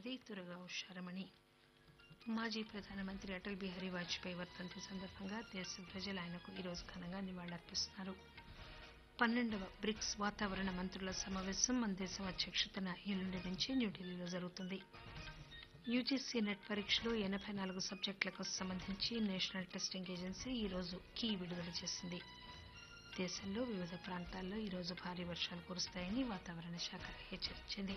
చదువుతున్నది దుర్గా ఉషారమణి మాజీ ప్రధానమంత్రి అటల్ బిహారీ వాజ్పేయి వర్ధంతి సందర్భంగా దేశ ప్రజలు ఆయనకు ఈరోజు ఘనంగా నివాళులర్పిస్తున్నారు పన్నెండవ బ్రిక్స్ వాతావరణ మంత్రుల సమావేశం మన దేశం అధ్యక్షతన ఎల్లుండి నుంచి న్యూఢిల్లీలో జరుగుతుంది యూజీసీ నెట్ పరీక్షలో ఎనబై నాలుగు సబ్జెక్టులకు సంబంధించి నేషనల్ టెస్టింగ్ ఏజెన్సీ ఈరోజు కీ విడుదల చేసింది దేశంలో వివిధ ప్రాంతాల్లో ఈరోజు భారీ వర్షాలు కురుస్తాయని వాతావరణ శాఖ హెచ్చరించింది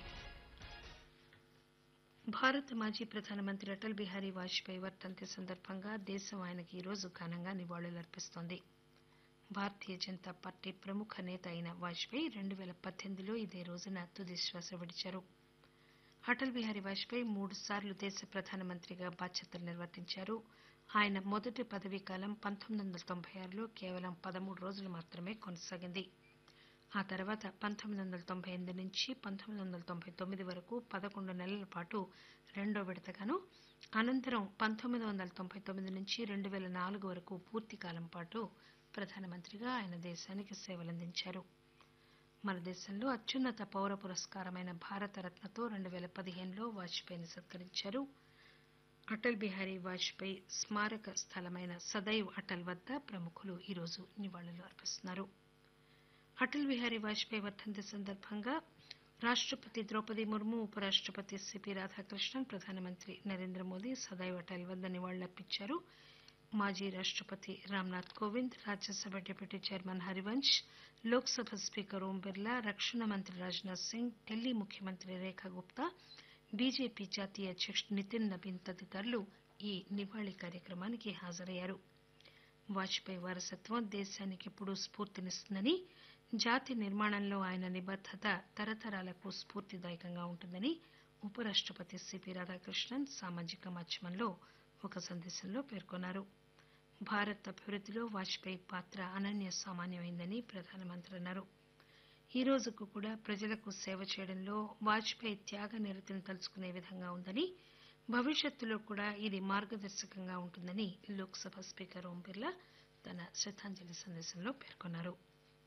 భారత మాజీ ప్రధానమంత్రి అటల్ బిహారీ వాజ్పేయి వర్ధంతి సందర్భంగా దేశం ఆయనకు ఈరోజు ఘనంగా నివాళులర్పిస్తోంది భారతీయ జనతా పార్టీ ప్రముఖ నేత అయిన వాజ్పేయి రెండు పేల పద్దెనిమిదిలో ఇదే రోజున తుది శ్వాస విడిచారు అటల్ బిహారీ వాజ్పేయి మూడు సార్లు దేశ ప్రధానమంత్రిగా బాధ్యతలు నిర్వర్తించారు ఆయన మొదటి పదవీ కాలం పంతొమ్మిది వందల తొంభై ఆరులో కేవలం పదమూడు రోజులు మాత్రమే కొనసాగింది ఆ తర్వాత పంతొమ్మిది వందల తొంభై ఎనిమిది నుంచి పంతొమ్మిది వందల తొంభై తొమ్మిది వరకు పదకొండు నెలల పాటు రెండో విడతగాను అనంతరం పంతొమ్మిది వందల తొంభై తొమ్మిది నుంచి రెండు పేల నాలుగు వరకు పూర్తి కాలం పాటు ప్రధానమంత్రిగా ఆయన దేశానికి సేవలందించారు మన దేశంలో అత్యున్నత పౌర పురస్కారమైన భారతరత్నతో రెండు పేల పదిహేనులో వాజ్పేయిని సత్కరించారు అటల్ బిహారీ వాజ్పేయి స్మారక స్థలమైన సదైవ్ అటల్ వద్ద ప్రముఖులు ఈరోజు నివాళులు అర్పిస్తున్నారు అటల్ బిహారీ వాజ్పేయి వర్ధంతి సందర్భంగా రాష్టపతి ద్రౌపది ముర్ము ఉపరాష్టపతి సిపి రాధాకృష్ణన్ ప్రధానమంత్రి నరేంద్ర మోదీ సదైవ్ అటల్ వద్ద నివాళులర్పించారు మాజీ రాష్టపతి Ramnath Kovind Rajya Sabha deputy chairman Harivansh Lok Sabha speaker ఓం బిర్లా రక్షణ మంత్రి రాజ్నాథ్ సింగ్ ఢిల్లీ ముఖ్యమంత్రి రేఖా గుప్తా బీజేపీ జాతీయ అధ్యకుడు నితిన్ నబీన్ తదితరులు ఈ నివాళి కార్యక్రమానికి హాజరయ్యారు వాజ్పేయి వారసత్వం దేశానికి ఎప్పుడూ స్ఫూర్తినిస్తుందని జాతి నిర్మాణంలో ఆయన నిబద్దత తరతరాలకు స్ఫూర్తిదాయకంగా ఉంటుందని ఉపరాష్టపతి సిపి రాధాకృష్ణన్ సామాజిక మాధ్యమంలో ఒక సందేశంలో పేర్కొన్నారు భారత్ అభివృద్దిలో వాజ్పేయి పాత్ర అనన్య సామాన్యమైందని ప్రధానమంత్రి అన్నారు ఈ రోజుకు కూడా ప్రజలకు సేవ చేయడంలో వాజ్పేయి త్యాగ నిరతిని తలుచుకునే విధంగా ఉందని భవిష్యత్తులో కూడా ఇది మార్గదర్శకంగా ఉంటుందని లోక్ సభ స్పీకర్ ఓం బిర్లా తన శ్రద్దాంజలి సందేశంలో పేర్కొన్నారు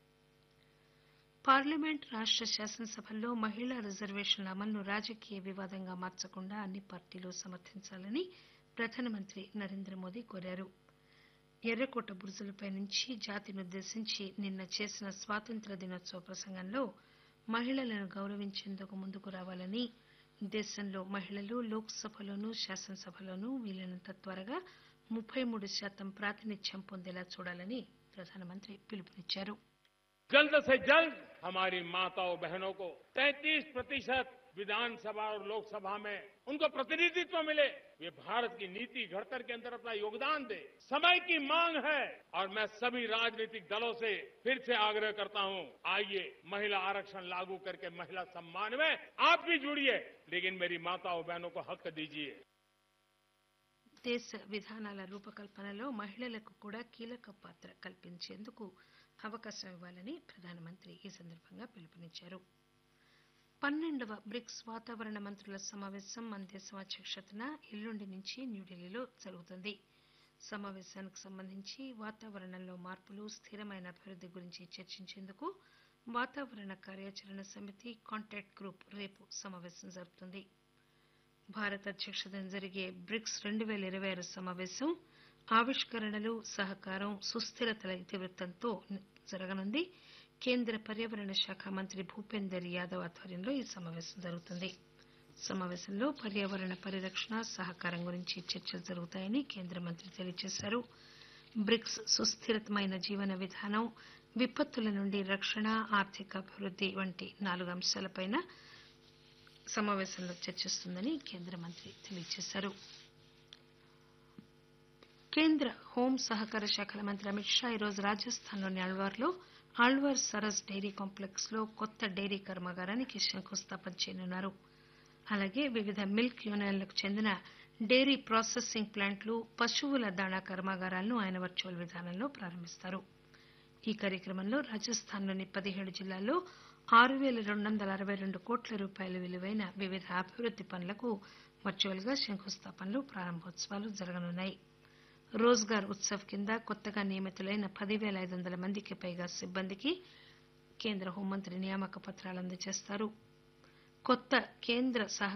పార్లమెంట్ రాష్ట శాసనసభల్లో మహిళా రిజర్వేషన్ల అమలును రాజకీయ వివాదంగా మార్చకుండా అన్ని పార్టీలు సమర్థించాలని ప్రధానమంత్రి నరేంద్ర మోదీ కోరారు ఎర్రకోట బురుజులపై నుంచి జాతినుద్దేశించి నిన్న చేసిన స్వాతంత్ర్య దినోత్సవ ప్రసంగంలో మహిళలను గౌరవించేందుకు ముందుకు రావాలని దేశంలో మహిళలు లోక్ సభలోనూ శాసనసభలోనూ వీలైనంత త్వరగా ముప్పై మూడు శాతం ప్రాతినిధ్యం పొందేలా చూడాలని ప్రధానమంత్రి పిలుపునిచ్చారు जल्द से जल्द हमारी माताओं बहनों को 33 प्रतिशत विधानसभा और लोकसभा में उनको प्रतिनिधित्व मिले ये भारत की नीति घड़तर के अंदर अपना योगदान दे समय की मांग है और मैं सभी राजनीतिक दलों से फिर से आग्रह करता हूं आइए महिला आरक्षण लागू करके महिला सम्मान में आप भी जुड़िए लेकिन मेरी माताओं बहनों को हक दीजिए దేశ విధానాల రూపకల్పనలో మహిళలకు కూడా కీలక పాత్ర కల్పించేందుకు అవకాశం ఇవ్వాలని ప్రధానమంత్రి ఈ సందర్భంగా పిలుపునిచ్చారు పన్నెండవ బ్రిక్స్ వాతావరణ మంత్రుల సమావేశం మన దేశం అధ్యక్షతన ఎల్లుండి నుంచి న్యూఢిల్లీలో జరుగుతుంది సమావేశానికి సంబంధించి వాతావరణంలో మార్పులు స్థిరమైన అభివృద్ది గురించి చర్చించేందుకు వాతావరణ కార్యాచరణ సమితి కాంటాక్ట్ గ్రూప్ రేపు సమావేశం జరుపుతుంది భారత్ అధ్యక్షతన జరిగే బ్రిక్స్ రెండు పేల ఇరవై ఆరు సమావేశం ఆవిష్కరణలు సహకారం సుస్థిరతల ఇతివృత్తంతో జరగనుంది కేంద్ర పర్యావరణ శాఖ మంత్రి భూపేందర్ యాదవ్ ఆధ్వర్యంలో ఈ సమావేశం జరుగుతుంది సమావేశంలో పర్యావరణ పరిరక్షణ సహకారం గురించి చర్చలు జరుగుతాయని కేంద్ర మంత్రి తెలియజేశారు బ్రిక్స్ సుస్థిరమైన జీవన విధానం విపత్తుల నుండి రక్షణ ఆర్థిక అభివృద్ది వంటి నాలుగు అంశాలపై సమావేశంలో చర్చిస్తుందని కేంద్ర మంత్రి తెలియజేశారు కేంద్ర హోం సహకార శాఖల మంత్రి అమిత్ షా ఈరోజు రాజస్థాన్లోని అల్వార్లో ఆళ్వార్ సరస్ డైరీ కాంప్లెక్స్ లో కొత్త డైరీ కర్మాగారానికి శంకుస్థాపన చేయనున్నారు అలాగే వివిధ మిల్క్ యూనియన్లకు చెందిన డైరీ ప్రాసెసింగ్ ప్లాంట్లు పశువుల దాణా కర్మాగారాలను ఆయన వర్చువల్ విధానంలో ప్రారంభిస్తారు ఈ కార్యక్రమంలో రాజస్థాన్లోని పదిహేడు జిల్లాల్లో ఆరు పేల రెండు వందల అరవై రెండు కోట్ల రూపాయల విలువైన వివిధ అభివృద్ది పనులకు వర్చువల్ గా శంకుస్థాపనలు ప్రారంభోత్సవాలు జరగనున్నాయి రోజ్గార్ ఉత్సవ్ కింద కొత్తగా నియమితులైన పదివేల ఐదు వందల మందికి పైగా సిబ్బందికి కేంద్ర హోంమంత్రి నియామక పత్రాలు అందజేస్తారు కొత్త కేంద్ర సహ